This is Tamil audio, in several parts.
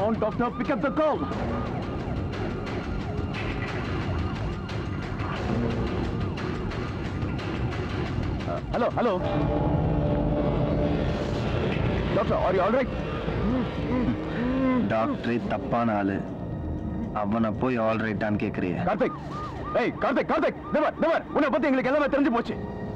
on, doctor. Pick up the call. Uh, hello, hello. Doctor, are you all right? டாக்டரே தப்பான ஆளு அவனை போய் ஆல் ரைட்டான்னு கேக்குறிய கார்த்திக் ஏய் கார்த்திக் கார்த்திக் நெவர் நெவர் உன்னை பத்தி எங்களுக்கு எல்லாமே தெரிஞ்சு போச்சு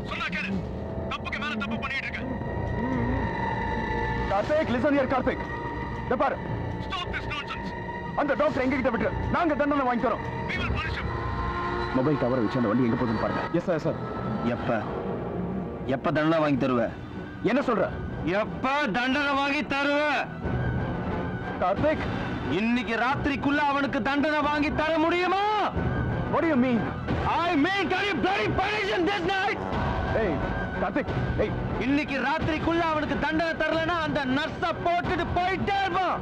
கார்த்திக் லிசன் ஹியர் கார்த்திக் இந்த பாரு அந்த டாக்டர் எங்க கிட்ட விட்டு நாங்க தண்டனை வாங்கி தரோம் மொபைல் டவரை வச்சு அந்த வண்டி எங்க போகுதுன்னு பாருங்க எஸ் சார் சார் எப்ப எப்ப தண்டனை வாங்கி தருவ என்ன சொல்ற எப்ப தண்டனை வாங்கி தருவ கார்த்திக் இன்னைக்கு ராத்திரிக்குள்ள அவனுக்கு தண்டனை வாங்கி தர முடியுமா what do you mean I mean can you bloody punish him this night ஏய் கார்த்திக் ஏய் இன்னைக்கு ராத்திரிக்குள்ள அவனுக்கு தண்டனை தரலனா அந்த நர்ஸ போட்டுட்டு போயிட்டே இருப்பான்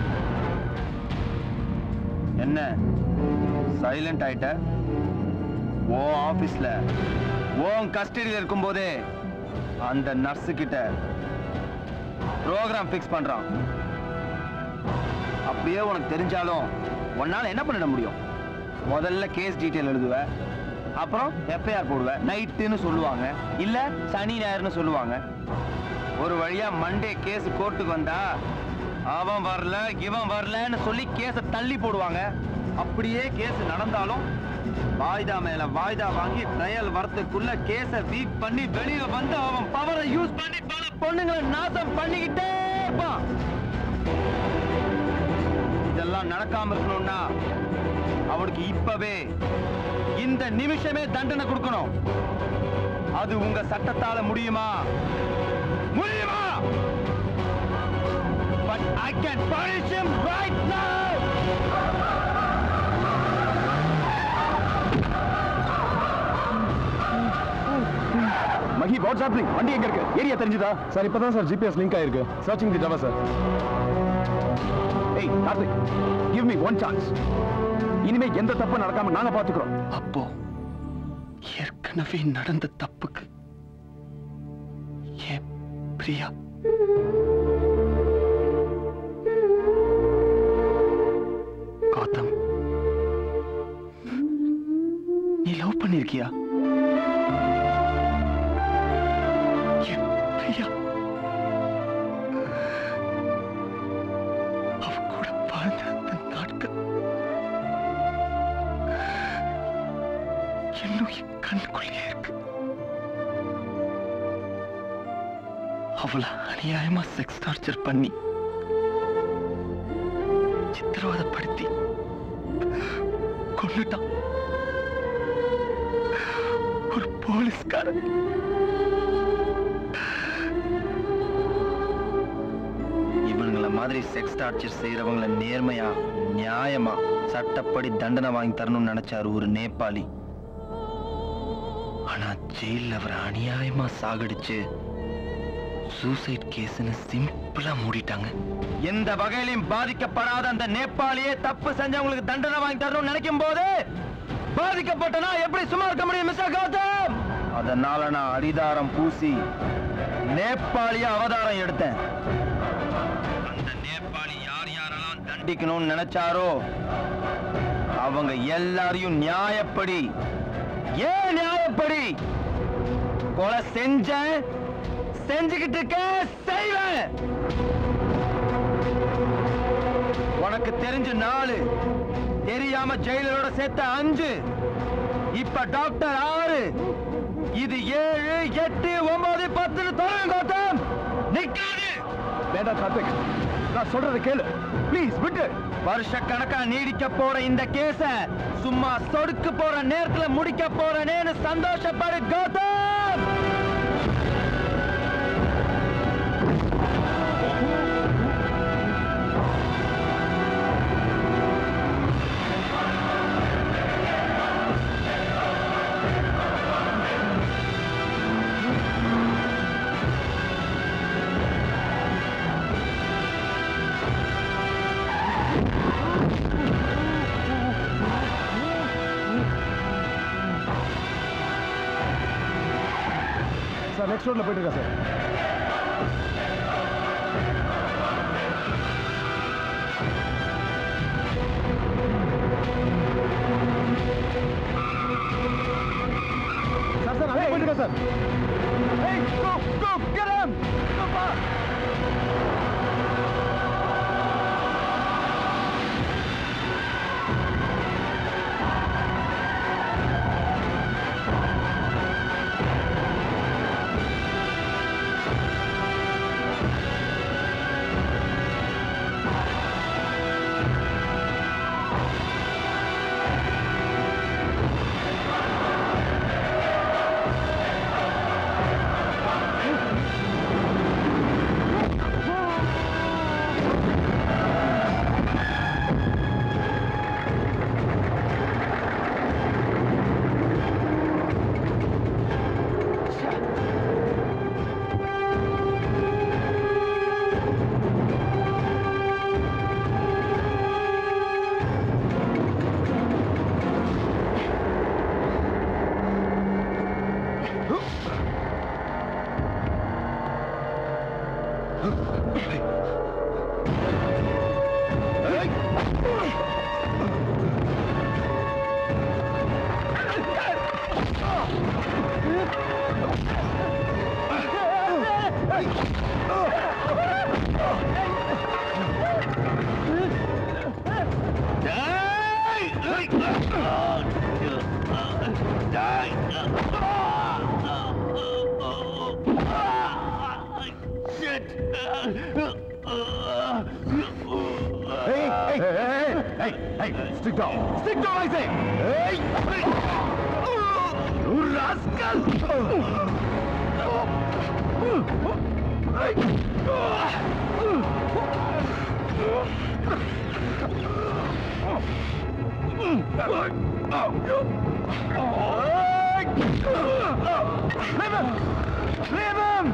என்ன சைலண்ட் ஆயிட்ட ஓ ஆபீஸ்ல ஓன் கஸ்டடியில் இருக்கும்போதே அந்த நர்ஸ் கிட்ட ப்ரோக்ராம் ஃபிக்ஸ் பண்றான் அப்படியே உனக்கு தெரிஞ்சாலும் உன்னால என்ன பண்ணிட முடியும் முதல்ல கேஸ் டீட்டெயில் எழுதுவ அப்புறம் எஃப்ஐஆர் போடுவ நைட்டுன்னு சொல்லுவாங்க இல்ல சனி ஞாயிறுன்னு சொல்லுவாங்க ஒரு வழியா மண்டே கேஸ் கோர்ட்டுக்கு வந்தா அவன் வரல இவன் வரலன்னு சொல்லி கேஸ தள்ளி போடுவாங்க அப்படியே கேஸ் நடந்தாலும் வாய்தா மேல வாய்தா வாங்கி ட்ரையல் வரதுக்குள்ள கேஸ வீக் பண்ணி வெளியில வந்து அவன் பவரை யூஸ் பண்ணி பல பொண்ணுங்களை நாசம் பண்ணிக்கிட்டே இருப்பான் இதெல்லாம் நடக்காம இருக்கணும்னா அவனுக்கு இப்பவே இந்த நிமிஷமே தண்டனை கொடுக்கணும் அது உங்க சட்டத்தால முடியுமா முடியுமா but I can punish him right now Mahi what's happening வண்டி எங்க இருக்கு ஏரியா தெரிஞ்சுதா சார் இப்பதான் சார் ஜிபிஎஸ் லிங்க் ஆயிருக்கு சர்ச்சிங் தி ஜவா சார் ஏய் Karthik give me one chance இனிமே எந்த தப்பு நடக்காம நாங்க பாத்துக்கிறோம் அப்போ ஏற்கனவே நடந்த தப்புக்கு ஏன் பிரியா கௌதம் நீ லவ் பண்ணிருக்கியா என் பிரியா அவ கூட வாழ்ந்த அந்த நாட்கள் இன்னும் என் கண்ணுக்குள்ளேயே இருக்கு அவளை அநியாயமா செக்ஸ் டார்ச்சர் பண்ணி சித்திரவதைப்படுத்தி கொன்னுட்டான் ஒரு போலீஸ்காரன் இவனுங்கள மாதிரி செக்ஸ் டார்ச்சர் செய்யறவங்கள நேர்மையா நியாயமா சட்டப்படி தண்டனை வாங்கி தரணும்னு நினைச்சாரு ஒரு நேபாளி ஆனா ஜெயில அவரை அநியாயமா சாகடிச்சு சூசைட் கேஸ்னு சிம்பிளா மூடிட்டாங்க எந்த வகையிலும் பாதிக்கப்படாத அந்த நேபாளியே தப்பு செஞ்சவங்களுக்கு தண்டனை வாங்கி தரணும்னு நினைக்கும் போது பாதிக்கப்பட்டனா எப்படி சும்மா இருக்க முடியும் மிஸ்டர் கௌதம் அதனால நான் அரிதாரம் பூசி நேபாளிய அவதாரம் எடுத்தேன் அந்த நேபாளி யார் யாரெல்லாம் தண்டிக்கணும்னு நினைச்சாரோ அவங்க எல்லாரையும் நியாயப்படி ஏன் நியாயப்படி கொலை செஞ்சேன் செஞ்சுக்கிட்டு இருக்க செய்வேன் உனக்கு தெரிஞ்ச நாலு தெரியாம ஜெயிலரோட சேர்த்த அஞ்சு இப்ப டாக்டர் ஆறு இது ஏழு எட்டு ஒன்பது பத்து தொடரும் கௌதம் நிக்காது வேண்டாம் கார்த்திக் நான் சொல்றதை கேளு ப்ளீஸ் விட்டு வருஷக்கணக்கா நீடிக்க போற இந்த கேஸ சும்மா சொடுக்கு போற நேரத்துல முடிக்க போறேனேன்னு சந்தோஷப்படு கௌதம் சார் நெக்ஸ்ட் ரோட்ல போயிட்டு இருக்கா sir sir Hey, go, go, get him! Go fast! Hey, hey, hey, hey, hey, hey, stick down. Stick down, I say. Hey, hey. You rascal. Leave him! Leave him!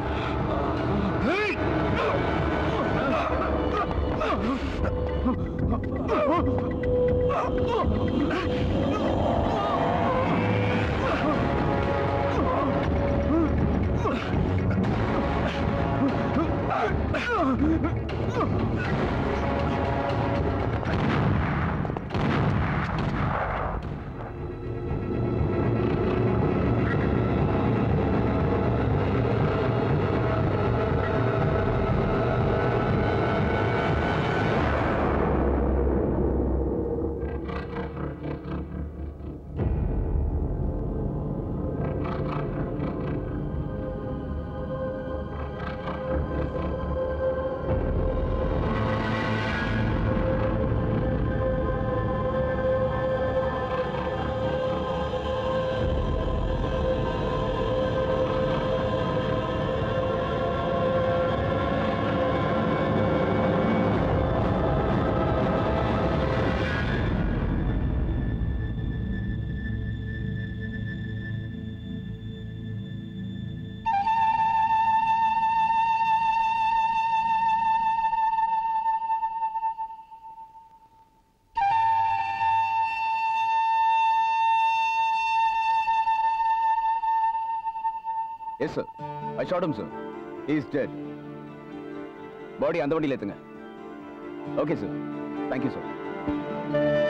Yes sir I shot him sir he is dead body அந்த வண்டியில் ஏத்துங்க ஓகே சார் தேங்க்யூ சார்